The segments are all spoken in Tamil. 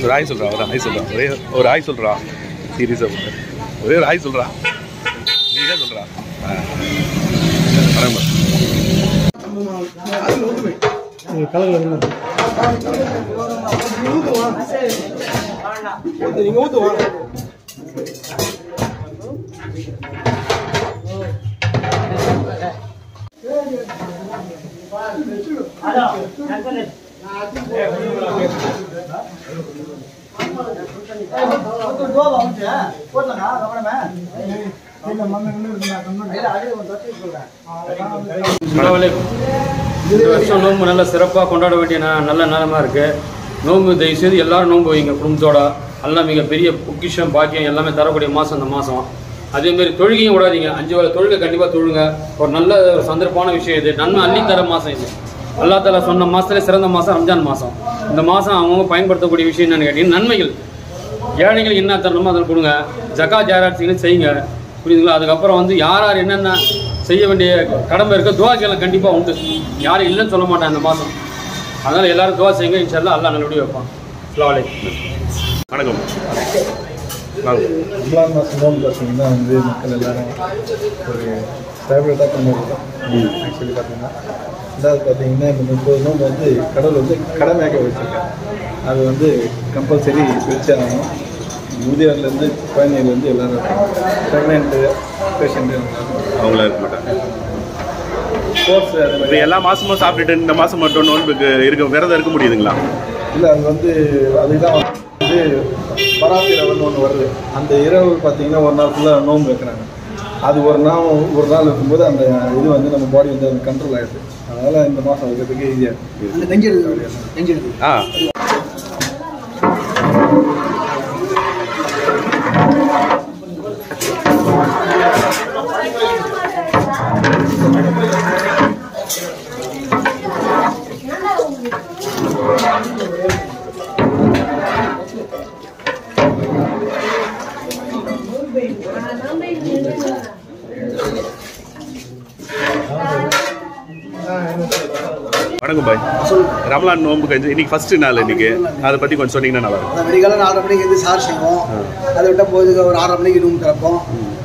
ஒரு ஆய் சொல்றா ஒரு ஆய் சொல்றா ஒரே ஒரு ஆய் சொல்றா சீரியஸா ஒரே ஒரு ஆய் சொல்றா நீ தான் சொல்றா ஆ. வணக்கம் அஸ்ஸலாமலைக்கும். இந்த வருஷம் நோன்பு நல்ல சிறப்பாக கொண்டாட வேண்டிய ந- நல்ல நேரமாக இருக்குது நோன்பு தயவுசெய்து எல்லாரும் நோன்பு வைங்க குடும்பத்தோட எல்லாம் மிக பெரிய பொக்கிஷம் பாக்கியம் எல்லாமே தரக்கூடிய மாதம் இந்த மாதம் அதேமாரி தொழுகையும் விடாதீங்க அஞ்சு வேளை தொழுகை கண்டிப்பாக தொழுங்க ஒரு நல்ல ஒரு சந்தர்ப்பமான விஷயம் இது நன்மை அள்ளி தர மாதம் இது அல்லா தாலா சொன்ன மாதத்துல சிறந்த மாதம் ரம்ஜான் மாதம் இந்த மாதம் அவங்கவுங்க பயன்படுத்தக்கூடிய விஷயம் என்னன்னு கேட்டீங்கன்னா நன்மைகள் ஏழைகளுக்கு என்ன தரணுமோ அதை கொடுங்க ஜக்கா ஜாராட்சிகளும் செய்யுங்க புரியுதுங்களா அதுக்கப்புறம் வந்து யார் யார் என்னென்ன செய்ய வேண்டிய கடமை இருக்கோ துவாக்கெல்லாம் கண்டிப்பாக உண்டு யாரும் இல்லைன்னு சொல்ல மாட்டாங்க இந்த மாதம் அதனால் எல்லாரும் துவா செய்யுங்க இன்ஷால்லா அல்லா நல்லபடியாக வைப்பான் அஸ்ஸலாமு அலைக்கும் வணக்கம் வாங்க. ரம்லான் மாதம் நோன்பு பார்த்தீங்கன்னா வந்து மக்கள் எல்லாரும் ஒரு ஃபேவரட்டாக கொண்டாடுறோம் ஆக்சுவலி பார்த்தீங்கன்னா ரெண்டாவது பார்த்தீங்கன்னா இந்த முப்பது நோன்பு வந்து கடவுள் வந்து கடமையாக வச்சுருக்காங்க அது வந்து கம்பல்சரி வச்சே ஆகணும் முதியவர்லேருந்து குழந்தைங்கலேருந்து எல்லாரும் ப்ரெக்னென்ட்டு பேஷண்ட்டு அவங்களா இருக்க மாட்டாங்க ஸ்போர்ட்ஸ் அது இப்போ எல்லா மாசமும் சாப்பிட்டுட்டு இந்த மாசம் மட்டும் நோன்புக்கு இருக்க விரதம் இருக்க முடியுதுங்களா இல்லை அது வந்து அதுதான் வந்து பராத்தி இரவுன்னு ஒன்று வருது அந்த இரவு பார்த்தீங்கன்னா ஒரு நாள் ஃபுல்லாக நோன்பு வைக்கிறாங்க அது ஒரு நாள் ஒரு நாள் இருக்கும்போது அந்த இது வந்து நம்ம பாடி வந்து அது கண்ட்ரோல் ஆகிடுது அதனால் இந்த மாதம் வைக்கிறதுக்கு ஈஸியாக ஆ வணக்கம் பாய் ரமலான் நோன்பு கஞ்சி இன்னைக்கு ஃபர்ஸ்ட் நாள் இன்னைக்கு அதை பத்தி கொஞ்சம் சொன்னீங்கன்னா நல்லா இருக்கும் அந்த வெடிகாலம் நாலரை மணிக்கு வந்து சார் செய்வோம் அதை விட்டால் போதுக்கு ஒரு ஆறரை மணிக்கு ரூம் திறப்போம்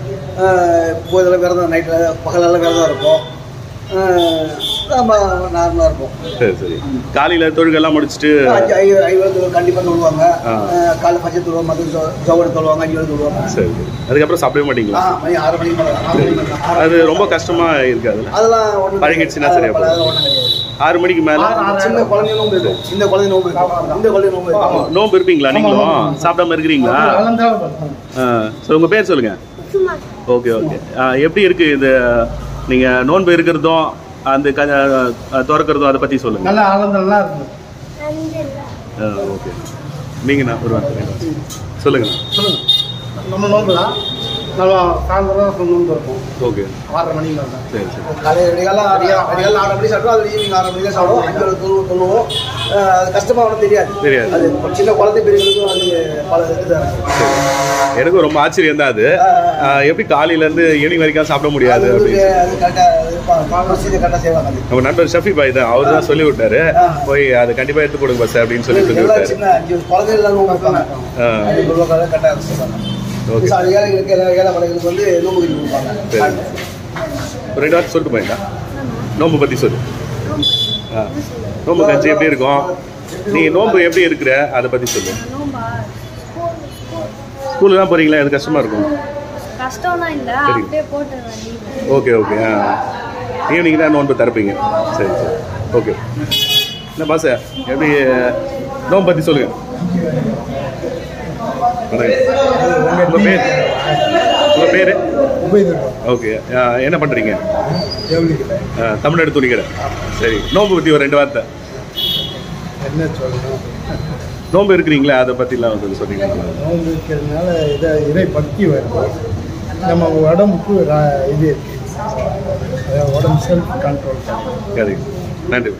போதில் விரதம் நைட்டில் பகலெல்லாம் விரதம் இருப்போம் ஆஹ் நம்ம நார்மலாக இருப்போம் சரி சரி காலையில தொழுகெல்லாம் முடிச்சுட்டு அஞ்சு ஐ- ஐம்பது தொழு கண்டிப்பாக தொழுவாங்க ஆ. ஆஹ் காலைல பச்சை தொழுவோம் மதியம் ஜோ- ஜோவடு தொழுவாங்க அஞ்சு வேலை தொழுவாங்க சரி சரி அதுக்கப்புறம் சாப்பிடவே மாட்டீங்களா ஆ மணி ஆறு மணிக்கு மேலே ஆறு மணிக்கு மேலே ஆறு அது ரொம்ப கஷ்டமா இருக்காது அதெல்லாம் ஒன்றும் பழகிடுச்சுன்னா சரியா போகும். அதெல்லாம் ஒன்றும் கிடையாது ஆறு மணிக்கு மேல சின்ன குழந்தை நோம்பு இருக்கும் இந்த குழந்தை நோம்பு இருக்கும் இந்த குழந்தை நோம்பு இருக்கும் நோன்பு இருப்பீங்களா நீங்களும் சாப்பிடாம இருக்கிறீங்களா ஆ, சரி உங்க பேர் சொல்லுங்க ஓகே ஓகே எப்படி இருக்கு இது நீங்க நோன்பு இருக்கிறதும் அந்த க அஹ், திறக்கிறதும் அதை பத்தி சொல்லுங்க நல்ல ஆனந்தம்லாம் இருக்குது ஆ, ஓகே நீங்க நான் ஒரு வார்த்தை ரெண்டு வார்த்தை. சொல்லுங்க நம்ம நோன்பு தான் நம்ம சாயந்தரம் நோன்பு இருக்கும் ஓகே ஆறரை மணிக்கு மேலே தான் சரி சரி காலையில் விடிகாலம் விடிகாலம் ஆறு மணி சாப்பிடுவோம் அது ஈவினிங் ஆறு மணிக்கு சாப்பிடுவோம் அஞ்சு வேலை தொழுவோம் தொழுவோம் ஆஹ் அது கஷ்டமாக ஒன்றும் தெரியாது தெரியாது. அது ஒரு சின்ன குழந்தை பெரியவங்களுக்கும் அது பல இதுதான் எனக்கும் ரொம்ப ஆச்சரியம் தான் அது ஆ, எப்படி காலையில இருந்து ஈவினிங் வரைக்கும் சாப்பிட முடியாது அது அப்படின்னு அது கரெக்டாக ப்ரொசீஜர் கரெக்டாக செய்வாங்க அது நம்ம நண்பர் ஷஃபி பாய் தான் அவர் தான் சொல்லி விட்டாரு போய் அதை கண்டிப்பா எடுத்து கொடுங்க பஸ் அப்படின்னு சொல்லி சொல்லி எல்லாம் விட்டாரு சின்ன அஞ்சு குழந்தைகள் நோம்பு வைப்பாங்க ஆ. அஞ்சு ரூபாய் கரெக்டாக செய்வாங்க ஓகே சார் ஏழைகளுக்கு ஏழை ஏழை மலைகளுக்கு வந்து நோம்பு கஞ்சி கொடுப்பாங்க சரி. ஒரு ரெண்டு வார்த்தை சொல்லிட்டு போயிட்டா நோம்பு பத்தி சொல்லு ஆ நோம்பு கஞ்சி எப்படி இருக்கும் நீ நோம்பு எப்படி இருக்கிற அதை பத்தி சொல்லு ஸ்கூலுக்கு தான் போறீங்களா அது கஷ்டமா இருக்கும் கஷ்டம்லாம் இல்லை சரி. அப்படியே போட்டுருவேன் ஓகே ஓகே ஆ ஈவினிங் தான் நோன்பு திறப்பீங்க சரி சரி ஓகே என்ன பாச எப்படி நோம்பு பற்றி சொல்லுங்க வணக்கம் உங்கள் பேர் உங்கள் பேர் ஓகே என்ன பண்ணுறீங்க தமிழ்நாடு துணிக்கடை சரி நோம்பு பற்றி ஒரு ரெண்டு வார்த்தை என்ன சொல்லணும் நோம்பு இருக்கிறீங்களா அதை பற்றிலாம் வந்து சொன்னீங்க நோன்பு இருக்கிறதுனால இதை இதை பக்தி வருது நம்ம உடம்புக்கு ர- இது இருக்கு அதாவது உடம்பு செல்ஃப் கண்ட்ரோல் சரி நன்றி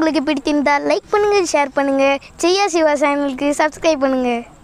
உங்களுக்கு பிடித்திருந்தால் லைக் பண்ணுங்கள் ஷேர் பண்ணுங்கள் செய்யா சிவா சேனலுக்கு சப்ஸ்கிரைப் பண்ணுங்கள்